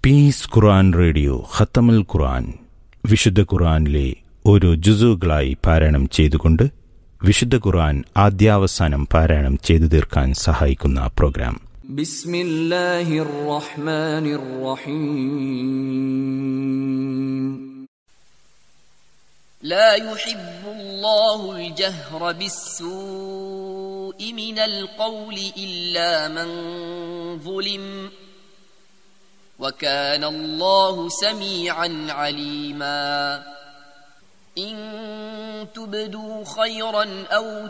piece ഖുർആൻ radio ഖത്തമുൽ ഖുർആൻ വിശുദ്ധ ഖുർആനിലെ ഓരോ ജുസുകളായി പാരായണം ചെയ്തുകൊണ്ട് വിശുദ്ധ ഖുർആൻ ആദ്യാവസാനം പാരായണം ചെയ്തു തീർക്കാൻ സഹായിക്കുന്ന പ്രോഗ്രാം بسم الله الرحمن الرحيم لا يحب الله الجهر بالسوء من القول إلا من ظلم وكان الله سميعا عليما إن تبدوا خيرا أو